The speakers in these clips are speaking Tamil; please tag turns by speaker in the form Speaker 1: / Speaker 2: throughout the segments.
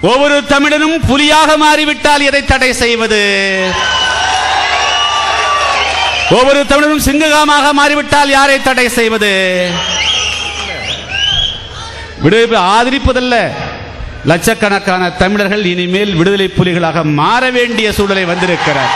Speaker 1: ஒவ்வொரு தமிழனும் புலியாக மாறிவிட்டால் எதை தடை செய்வது ஒவ்வொரு தமிழனும் சிங்ககாமாக மாறிவிட்டால் யாரை தடை செய்வது விடுதலை ஆதரிப்பதல்ல லட்சக்கணக்கான தமிழர்கள் இனிமேல் விடுதலை புலிகளாக மாற வேண்டிய சூழலை வந்திருக்கிறார்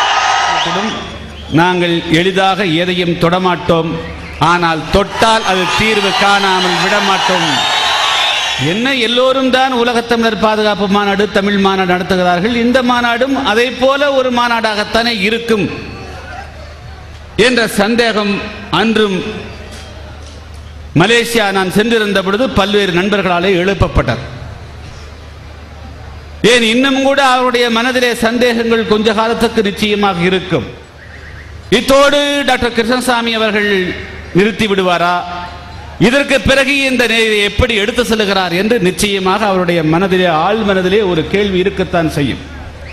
Speaker 1: நாங்கள் எளிதாக எதையும் தொடமாட்டோம் ஆனால் தொட்டால் அது தீர்வு காணாமல் விடமாட்டோம் என்ன எல்லோரும் தான் உலகத்தமிழர் பாதுகாப்பு மாநாடு தமிழ் மாநாடு நடத்துகிறார்கள் இந்த மாநாடும் அதை போல ஒரு மாநாடாகத்தானே இருக்கும் என்ற சந்தேகம் அன்றும் மலேசியா நான் சென்றிருந்த பொழுது பல்வேறு நண்பர்களாலே எழுப்பப்பட்டது ஏன் இன்னும் கூட அவருடைய மனதிலே சந்தேகங்கள் கொஞ்ச காலத்துக்கு நிச்சயமாக இருக்கும் இத்தோடு டாக்டர் கிருஷ்ணசாமி அவர்கள் நிறுத்தி விடுவாரா இதற்கு பிறகு இந்த நேரை எப்படி எடுத்து செல்கிறார் என்று நிச்சயமாக அவருடைய மனதிலே ஆள் மனதிலே ஒரு கேள்வி இருக்கத்தான் செய்யும்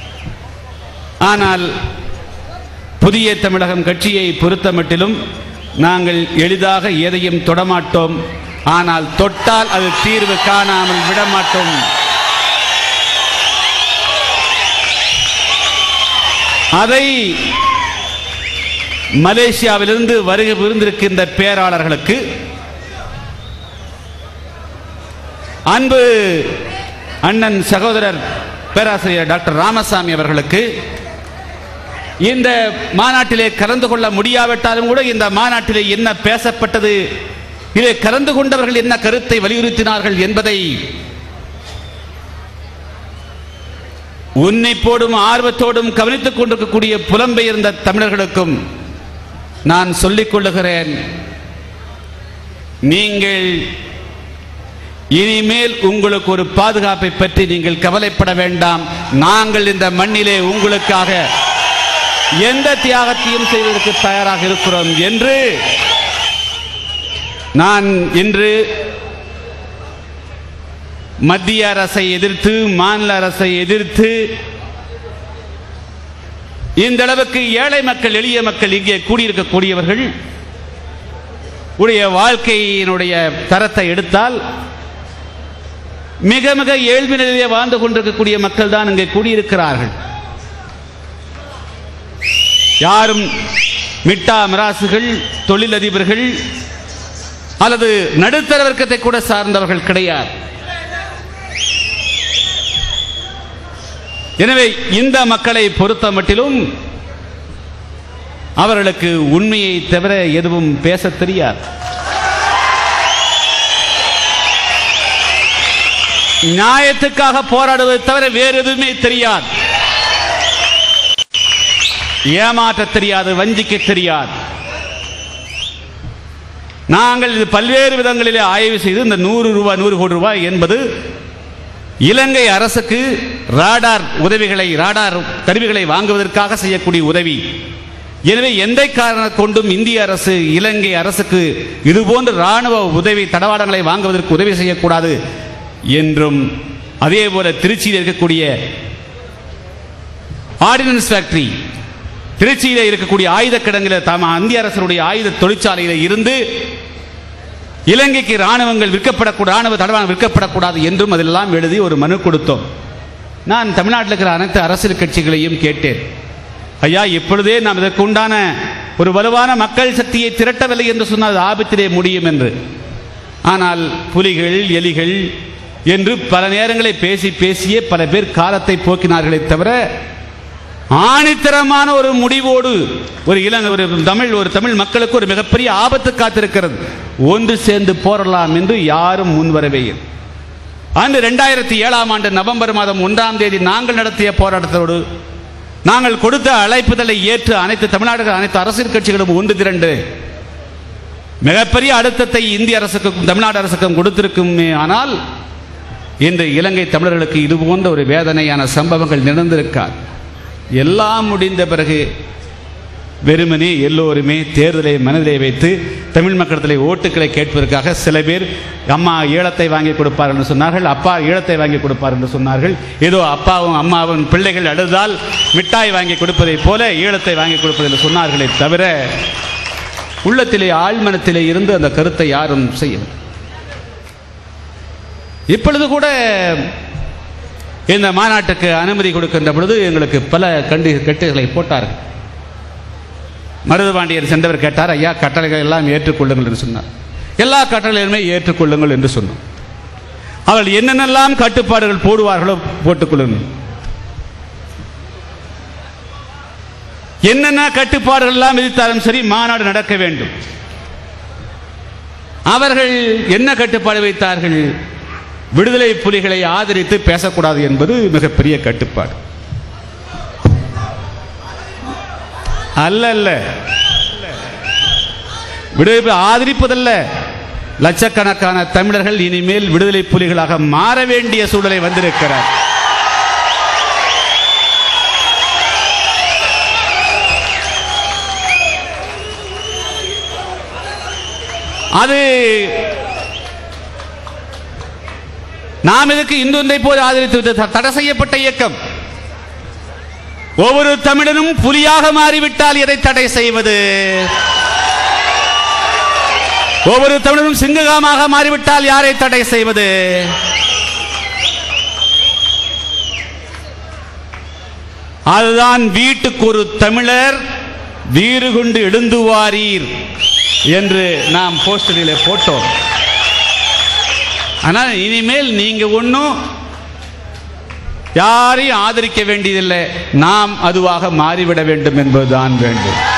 Speaker 1: ஆனால் புதிய தமிழகம் கட்சியை பொறுத்தமட்டிலும் நாங்கள் எளிதாக எதையும் தொடமாட்டோம் ஆனால் தொட்டால் அது தீர்வு காணாமல் விடமாட்டோம் அதை மலேசியாவிலிருந்து வருகை புரிந்திருக்கின்ற பேராளர்களுக்கு அன்பு அண்ணன் சகோதரர் பேராசிரியர் டாக்டர் ராமசாமி அவர்களுக்கு இந்த மாநாட்டிலே கலந்து கொள்ள முடியாவிட்டாலும் கூட இந்த மாநாட்டிலே என்ன பேசப்பட்டது இதிலே கலந்து கொண்டவர்கள் என்ன கருத்தை வலியுறுத்தினார்கள் என்பதை உன்னிப்போடும் ஆர்வத்தோடும் கவனித்துக் கொண்டிருக்கக்கூடிய புலம்பெயர்ந்த தமிழர்களுக்கும் நான் சொல்லிக் கொள்ளுகிறேன் நீங்கள் இனிமேல் உங்களுக்கு ஒரு பாதுகாப்பை பற்றி நீங்கள் கவலைப்பட வேண்டாம் நாங்கள் இந்த மண்ணிலே உங்களுக்காக எந்த தியாகத்தையும் செய்வதற்கு தயாராக இருக்கிறோம் என்று நான் இன்று மத்திய அரசை எதிர்த்து மாநில அரசை எதிர்த்து இந்த அளவுக்கு ஏழை மக்கள் எளிய மக்கள் இங்கே கூடியிருக்கக்கூடியவர்கள் உடைய வாழ்க்கையினுடைய தரத்தை எடுத்தால் மிக மிக ஏழ்மை நிலையிலே வாழ்ந்து கொண்டிருக்கக்கூடிய மக்கள் தான் இங்கே கூடியிருக்கிறார்கள் யாரும் மிட்டா மிராசுகள் தொழிலதிபர்கள் அல்லது நடுத்தர வர்க்கத்தை கூட சார்ந்தவர்கள் கிடையாது எனவே இந்த மக்களை பொறுத்த மட்டிலும் அவர்களுக்கு உண்மையை தவிர எதுவும் பேச தெரியாது நியாயத்துக்காக போராடுவதை தவிர வேறு எதுவுமே தெரியாது ஏமாற்ற தெரியாது வஞ்சிக்க தெரியாது நாங்கள் இது பல்வேறு விதங்களிலே ஆய்வு செய்து இந்த நூறு ரூபாய் நூறு கோடி ரூபாய் என்பது இலங்கை அரசுக்கு ராடார் உதவிகளை ராடார் கருவிகளை வாங்குவதற்காக செய்யக்கூடிய உதவி எனவே எந்த காரணம் கொண்டும் இந்திய அரசு இலங்கை அரசுக்கு இதுபோன்ற ராணுவ உதவி தடவாடங்களை வாங்குவதற்கு உதவி செய்யக்கூடாது என்றும் அதே போல திருச்சியில் இருக்கக்கூடிய ஆர்டினன்ஸ் ஃபேக்டரி திருச்சியில் இருக்கக்கூடிய ஆயுத கிடங்கில் தம இந்திய அரசனுடைய ஆயுத தொழிற்சாலையில் இருந்து இலங்கைக்கு ராணுவங்கள் விற்கப்படக்கூடாது ராணுவ தடவாளங்கள் விற்கப்படக்கூடாது என்றும் அதெல்லாம் எழுதி ஒரு மனு கொடுத்தோம் நான் தமிழ்நாட்டில் இருக்கிற அனைத்து அரசியல் கட்சிகளையும் கேட்டேன் ஐயா இப்பொழுதே நாம் இதற்கு உண்டான ஒரு வலுவான மக்கள் சக்தியை திரட்டவில்லை என்று சொன்னால் அது ஆபத்திலே முடியும் என்று ஆனால் புலிகள் எலிகள் என்று பல நேரங்களை பேசி பேசியே பல பேர் காலத்தை போக்கினார்களே தவிர ஆணித்தரமான ஒரு முடிவோடு ஒரு இளங்க ஒரு தமிழ் ஒரு தமிழ் மக்களுக்கு ஒரு மிகப்பெரிய ஆபத்து காத்திருக்கிறது ஒன்று சேர்ந்து போரலாம் என்று யாரும் முன்வரவே இல்லை ஆண்டு ரெண்டாயிரத்தி ஏழாம் ஆண்டு நவம்பர் மாதம் ஒன்றாம் தேதி நாங்கள் நடத்திய போராட்டத்தோடு நாங்கள் கொடுத்த அழைப்புதலை ஏற்று அனைத்து தமிழ்நாடு அனைத்து அரசியல் கட்சிகளும் ஒன்று திரண்டு மிகப்பெரிய அழுத்தத்தை இந்திய அரசுக்கும் தமிழ்நாடு அரசுக்கும் கொடுத்திருக்குமே ஆனால் இன்று இலங்கை தமிழர்களுக்கு இது போன்ற ஒரு வேதனையான சம்பவங்கள் நடந்திருக்காது எல்லாம் முடிந்த பிறகு வெறுமனே எல்லோருமே தேர்தலை மனதிலே வைத்து தமிழ் மக்களிடத்தில் ஓட்டுக்களை கேட்பதற்காக சில பேர் அம்மா ஈழத்தை வாங்கி கொடுப்பார் என்று சொன்னார்கள் அப்பா ஈழத்தை வாங்கி கொடுப்பார் என்று சொன்னார்கள் ஏதோ அப்பாவும் அம்மாவும் பிள்ளைகள் அழுதால் மிட்டாய் வாங்கி கொடுப்பதைப் போல ஈழத்தை வாங்கி கொடுப்பது என்று சொன்னார்களே தவிர உள்ளத்திலே ஆழ்மனத்திலே இருந்து அந்த கருத்தை யாரும் செய்ய இப்பொழுது கூட இந்த மாநாட்டுக்கு அனுமதி கொடுக்கின்ற பொழுது எங்களுக்கு பல கண்டு கட்டுகளை போட்டார்கள் மருதுபாண்டியர் சென்றவர் கேட்டார் ஐயா கட்டளைகள் எல்லாம் ஏற்றுக்கொள்ளுங்கள் என்று சொன்னார் எல்லா கட்டளைகளுமே ஏற்றுக்கொள்ளுங்கள் என்று சொன்னோம் அவர்கள் என்னென்னலாம் கட்டுப்பாடுகள் போடுவார்களோ போட்டுக்கொள்ளுங்கள் என்னென்ன கட்டுப்பாடுகள் எல்லாம் விதித்தாலும் சரி மாநாடு நடக்க வேண்டும் அவர்கள் என்ன கட்டுப்பாடு வைத்தார்கள் விடுதலை புலிகளை ஆதரித்து பேசக்கூடாது என்பது மிகப்பெரிய கட்டுப்பாடு அல்ல அல்ல விடுதலை புலி ஆதரிப்பதல்ல லட்சக்கணக்கான தமிழர்கள் இனிமேல் விடுதலை புலிகளாக மாற வேண்டிய சூழலை வந்திருக்கிறார் அது நாம் எதுக்கு இந்து போது ஆதரித்து விட்டு த- தடை செய்யப்பட்ட இயக்கம் ஒவ்வொரு தமிழனும் புலியாக மாறிவிட்டால் எதை தடை செய்வது ஒவ்வொரு தமிழனும் சிங்ககாமாக மாறிவிட்டால் யாரை தடை செய்வது அதுதான் வீட்டுக்கு ஒரு தமிழர் வீறு கொண்டு எழுந்துவாரீர் என்று நாம் போஸ்டரிலே போட்டோம் ஆனால் இனிமேல் நீங்க ஒன்றும் யாரையும் ஆதரிக்க வேண்டியதில்லை நாம் அதுவாக மாறிவிட வேண்டும் என்பதுதான் வேண்டும்